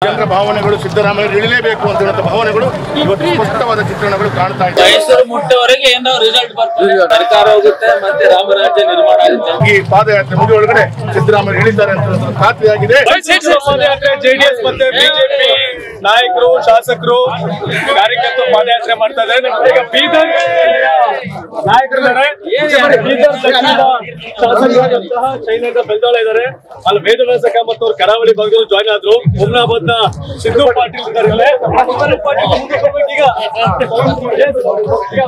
ಜನರ ಭಾವನೆಗಳು ಸಿದ್ದರಾಮಯ್ಯ ಇಳಿಲೇಬೇಕು ಅಂತ ಹೇಳುವಂತ ಭಾವನೆಗಳು ಇವತ್ತು ಸ್ಪಷ್ಟವಾದ ಚಿತ್ರಣಗಳು ಕಾಣ್ತಾ ಇದೆ ಮೈಸೂರು ಮುಟ್ಟವರೆಗೆ ಏನೋ ರಿಸಲ್ಟ್ ಬರ್ತದೆ ಸರ್ಕಾರ ಹೋಗುತ್ತೆ ಮತ್ತೆ ರಾಮರಾಜ್ಯ ನಿರ್ಮಾಣ ಆಗುತ್ತೆ ಈ ಪಾದಯಾತ್ರೆ ಮುಗಿ ಒಳಗಡೆ ಸಿದ್ದರಾಮಯ್ಯ ಇಳಿತಾರೆ ಅಂತ ಹೇಳೋದು ಖಾತ್ರಿಯಾಗಿದೆ ಪಾದಯಾತ್ರೆ ಜೆಡಿಎಸ್ ಮತ್ತೆ ಬಿಜೆಪಿ ನಾಯಕರು ಶಾಸಕರು ಕಾರ್ಯಕರ್ತರು ಪಾದಯಾತ್ರೆ ಮಾಡ್ತಾ ಇದ್ದಾರೆ ನಮ್ಮ ಈಗ ಬೀದರ್ ನಾಯಕರಿದ್ದಾರೆ ಬೀದರ್ ದಕ್ಷಿಣದ ಶಾಸಕರಾದಂತಹ ಚೈನಾದ ಬೆಲ್ದಾಳ ಇದ್ದಾರೆ ಅಲ್ಲಿ ವೇದವ್ಯಾಸಕ ಮತ್ತು ಅವ್ರು ಕರಾವಳಿ ಭಾಗದಲ್ಲಿ ಜಾಯ್ನ್ ಆದ್ರು ಹುಮ್ನಾಬಾದ್ ನ ಸಿದ್ದು ಪಾಟೀಲ್ ಇದ್ದಾರೆ ಇಲ್ಲೇ. ಸಿದ್ದು ಪಾಟೀಲ್ ಮುಂದೆ ಬರ್ಬೇಕು ಈಗ. ಈಗ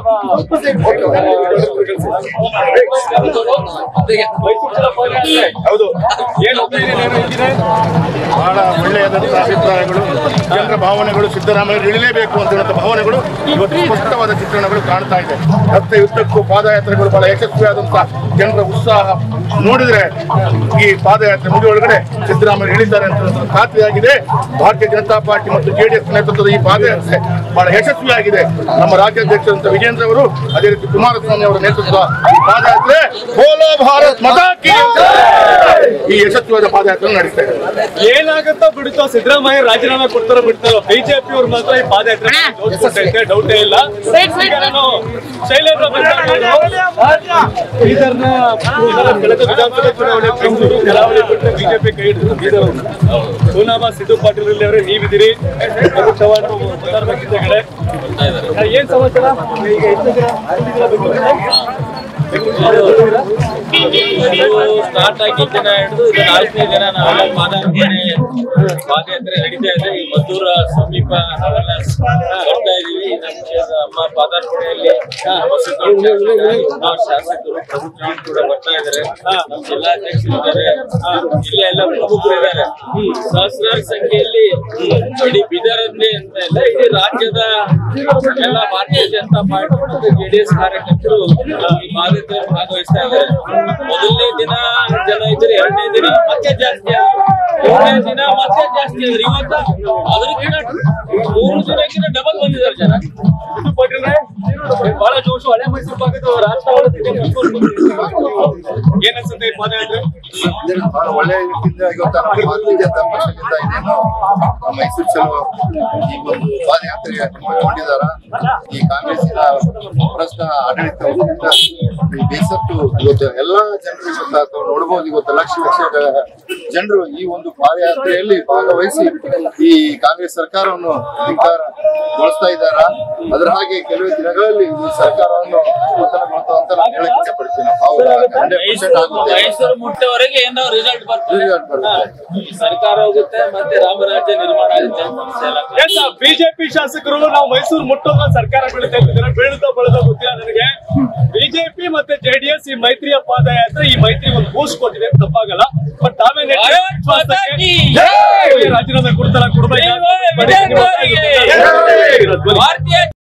ಮೈಸೂರು ಜಿಲ್ಲಾ ಪಾದಯಾತ್ರೆ. ಹೌದು ಏನ್ ಒಪಿನಿಯನ್ ಏನು ಇದೆ ಬಹಳ ಒಳ್ಳೆಯದಂತಹ ಅಭಿಪ್ರಾಯಗಳು ಜನರ ಭಾವನೆಗಳು ಸಿದ್ದರಾಮಯ್ಯ ಇಳಿಲೇಬೇಕು ಅಂತ ಹೇಳುವಂತ ಭಾವನೆಗಳು ಇವತ್ತು ಸ್ಪಷ್ಟವಾದ ಚಿತ್ರಣಗಳು ಕಾಣ್ತಾ ಇದೆ ರಸ್ತೆ ಉದ್ದಕ್ಕೂ ಪಾದಯಾತ್ರೆಗಳು ಬಹಳ ಯಶಸ್ವಿಯಾದಂತಹ ಜನರ ಉತ್ಸಾಹ ನೋಡಿದ್ರೆ ಈ ಪಾದಯಾತ್ರೆ ಮುಗಿ ಒಳಗಡೆ ಸಿದ್ದರಾಮಯ್ಯ ಇಳಿತಾರೆ ಅಂತ ಹೇಳೋದು ಖಾತ್ರಿಯಾಗಿದೆ ಭಾರತೀಯ ಜನತಾ ಪಾರ್ಟಿ ಮತ್ತು ಜೆಡಿಎಸ್ ನೇತೃತ್ವದ ಈ ಪಾದಯಾತ್ರೆ ಬಹಳ ಯಶಸ್ವಿಯಾಗಿದೆ ನಮ್ಮ ರಾಜ್ಯಾಧ್ಯಕ್ಷರಂತ ವಿಜೇಂದ್ರ ಅವರು ಅದೇ ರೀತಿ ಕುಮಾರಸ್ವಾಮಿ ಅವರ ನೇತೃತ್ವ ಈ ಪಾದಯಾತ್ರೆ ಬೋಲೋ ಭಾರತ್ ಮತಾ ಕಿ ಈ ಯಶಸ್ವಿಯಾದ ಪಾದಯಾತ್ರೆ ನಡೆಸ್ತಾ ಇದೆ ಏನಾಗುತ್ತೋ ಬಿಡುತ್ತೋ ಸಿದ್ದರಾಮಯ್ಯ ರಾಜೀನಾಮೆ ಕೊಡ್ತಾರೋ ಬಿಡ್ತಾರೋ ಬಿಜೆಪಿ ಅವ್ರು ಮಾತ್ರ ಈ ಪಾದಯಾತ್ರೆ ಜೋಡಿಸ್ಕೊತೈತೆ ಡೌಟೇ ಇಲ್ಲ ಈಗ ನಾನು ಶೈಲೇಂದ್ರ ಬಂದಾಗಿರೋದು ಬೀದರ್ನ ಬೀದರ್ ಕಳೆದ ವಿಧಾನಸಭೆ ಚುನಾವಣೆ ಬೆಂಗಳೂರು ಕರಾವಳಿ ಬಿಟ್ಟು ಬಿಜೆಪಿ ಕೈ ಹಿಡಿದ್ರು ಬೀದರ್ ಅವ್ರನ್ನ. ಪೂನಾಮ ಸಿದ್ದು ಪಾಟೀಲ್ ಇಲ್ಲಿ ಅವರೇ ನೀವಿದ್ದೀರಿ ರಘು ಚವ್ಹಾಣ್ ಮಾತಾಡ್ಬೇಕಿದ್ದ ಕಡೆ ಏನ್ ಸಮಾಚಾರ ಈಗ ಎಷ್ಟು ಜನ ಬಂದಿದ್ದೀರಾ ಬೆಂಗಳೂರಿಗೆ? ಬೆಂಗಳೂರಿಗೆ ಸ್ಟಾರ್ಟ್ ಆಗಿದ್ದ ದಿನ ಹಿಡಿದು ಇದು ನಾಲ್ಕನೇ ದಿನ ನಾವೆಲ್ಲ ಪಾದಯಾತ್ರೆ ಪಾದಯಾತ್ರೆ ನಡೀತಾ ಇದೆ ಈ ಮದ್ದೂರ ಸಮೀಪ ನಾವೆಲ್ಲ ಬರ್ತಾ ಇದೀವಿ ನಮ್ಮ ಕ್ಷೇತ್ರ- ನಮ್ಮ ಪಾದಾರ್ಪಣೆಯಲ್ಲಿ ನಮ್ಮ ಸಿದ್ದರಾಮಯ್ಯ ನಮ್ಮ ಶಾಸಕರು ಪ್ರಮುಖರು ಕೂಡ ಬರ್ತಾ ಇದ್ದಾರೆ ನಮ್ಮ ಜಿಲ್ಲಾಧ್ಯಕ್ಷರು ಇದ್ದಾರೆ ಜಿಲ್ಲೆ ಎಲ್ಲ ಪ್ರಮುಖರು ಇದ್ದಾರೆ ಸಹಸ್ರಾರು ಸಂಖ್ಯೆಯಲ್ಲಿ ಇಡೀ ಬೀದರನ್ನೇ ಅಂತ ಇಲ್ಲ ಇಡೀ ರಾಜ್ಯದ ಎಲ್ಲ ಭಾರತೀಯ ಜನತಾ ಪಾರ್ಟಿ ಮತ್ತು ಜೆಡಿಎಸ್ ಕಾರ್ಯಕರ್ತರು ಈ ಪಾದಯಾತ್ರೆ ಭಾಗವಹಿಸ್ತಾ ಇದ್ದಾರೆ ಮೊದಲನೇ ದಿನ ಜನ ಇದ್ರೆ ಎರಡನೇ ದಿನ ಮತ್ತೆ ಜಾಸ್ತಿ ಆದ್ರು ಮೂರನೇ ದಿನ ಮತ್ತೆ ಜಾಸ್ತಿ ಆದ್ರೆ ಇವತ್ತು ಅದಕ್ಕಿಂತ ಮೂರು ದಿನಕ್ಕಿಂತ ಡಬಲ್ ಬಂದಿದ್ದಾರೆ ಜನ ಸಿದ್ದು ಪಾಟೀಲ್ರೆ, ಬಹಳ ಜೋಶು ಹಳೆ ಮೈಸೂರು ಭಾಗದ ರಾಜಕಾರಣಕ್ಕೆ ಏನನ್ಸುತ್ತೆ ಈ ಪಾದಯಾತ್ರೆ ಬಹಳ ಒಳ್ಳೆ ರೀತಿಯಿಂದ ಇವತ್ತು ನಮ್ಮ ಭಾರತೀಯ ಜನತಾ ಪಕ್ಷದಿಂದ ಇನ್ನೇನು ಮೈಸೂರು ಚಲೋ ಈ ಒಂದು ಪಾದಯಾತ್ರೆ ಹಮ್ಮಿಕೊಂಡಿದ್ದಾರ ಈ ಕಾಂಗ್ರೆಸ್ಸಿನ ಭ್ರಷ್ಟ ಆಡಳಿತದಿಂದ ಈ ಬೇಸತ್ತು ಇವತ್ತು ಎಲ್ಲಾ ಜನರು ಇವತ್ತು ತಾವು ನೋಡಬಹುದು ಇವತ್ತು ಲಕ್ಷ ಲಕ್ಷ ಜನರು ಈ ಒಂದು ಪಾದಯಾತ್ರೆಯಲ್ಲಿ ಭಾಗವಹಿಸಿ ಈ ಕಾಂಗ್ರೆಸ್ ಸರ್ಕಾರವನ್ನು ಅಧಿಕಾರಗೊಳಿಸ್ತಾ ಇದ್ದಾರ ಅದರ ಹಾಗೆ ಕೆಲವೇ ದಿನಗಳಲ್ಲಿ ಈ ಸರ್ಕಾರವನ್ನು ಪತನಗೊಳಿಸುವ ಅಂತ ನಾನು ಹೇಳಕ್ ಇಚ್ಛೆಪಡ್ತೀನಿ ಹೌದಾ ಹಂಡ್ರೆಡ್ ಪರ್ಸೆಂಟ್ ಆಗುತ್ತೆ ಮೈಸೂರು ಮುಟ್ಟವರೆಗೆ ಏನೋ ರಿಸಲ್ಟ್ ಬರ್ತದೆ Result ಬರುತ್ತೆ. ಈ ಸರ್ಕಾರ ಹೋಗುತ್ತೆ ಮತ್ತೆ ರಾಮರಾಜ್ಯ ನಿರ್ಮಾಣ ಆಗುತ್ತೆ ಅಂತ ಎಲ್ಲ ಎಸ್ ಬಿಜೆಪಿ ಶಾಸಕರು ನಾವು ಮೈಸೂರು ಮುಟ್ಟೋದ ಸರ್ಕಾರ ಬೀಳುತ್ತೆ ಅಂತಿದ್ದಾರೆ ಬೀಳುತ್ತೋ ಬೀಳದೋ ಗೊತ್ತಿಲ್ಲ ನನಗೆ ಬಿಜೆಪಿ ಮತ್ತೆ ಜೆಡಿಎಸ್ ಈ ಮೈತ್ರಿಯ ಪಾದಯಾತ್ರೆ ಈ ಮೈತ್ರಿ ಒಂದು ಬೂಸ್ಟ್ ಕೊಟ್ಟಿದೆ ಅಂತ ತಪ್ಪಾಗಲ್ಲ ಬಟ್ ತಾವೇನ್ ಹೇಳ್ತೀರಿ? ಭಾರತ್ ಮಾತಾ ಕೀ ರಾಜೀನಾಮೆ ಕೊಡ್ತಾರ ಕೊಡ್ಬೇಕಾ ಜೈ! ಧ್ವನಿ- ಭಾರತೀಯ